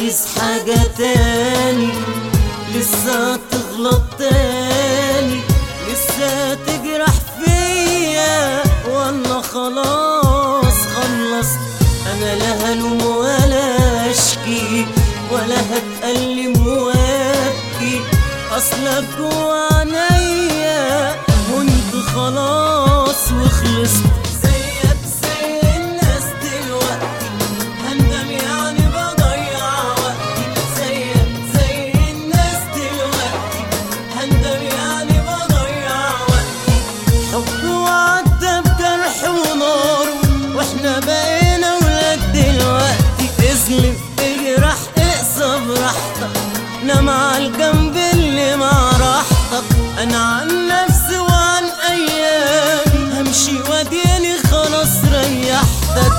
عايز حاجة تاني لسه تغلط تاني لسه تجرح فيا ولا خلاص خلصت انا لا هلوم ولا اشكي ولا هتألم وابكي اصلك جوا عينيا كنت خلاص وخلصت زيك زي الناس دلوقتي هندم يعني بضيع وقتي زيك زي الناس دلوقتي هندم يعني بضيع وقتي حب وعدى بجرح ونار واحنا بقينا ولاد دلوقتي اسلم اجرح اقسى براحتك انا مع الجنب اللي مع راحتك انا عن نفسي وعن ايامي همشي واديني خلاص ريحتك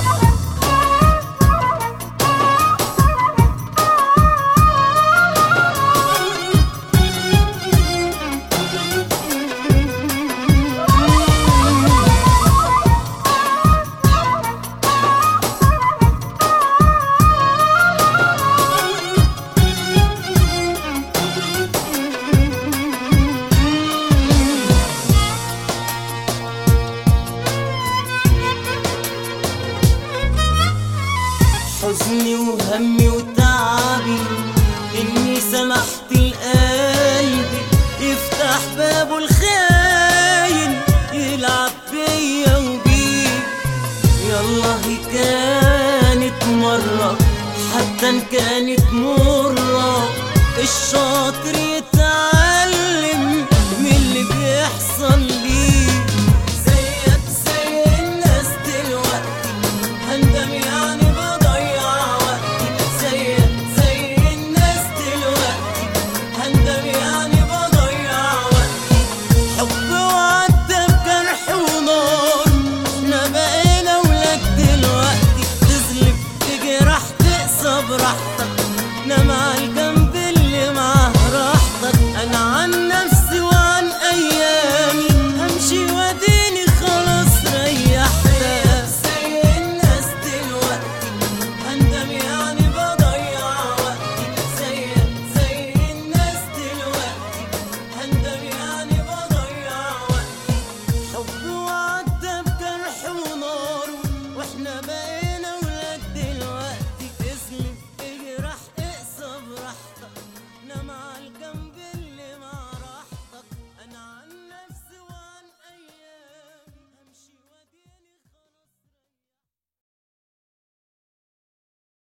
حزني وهمي وتعبي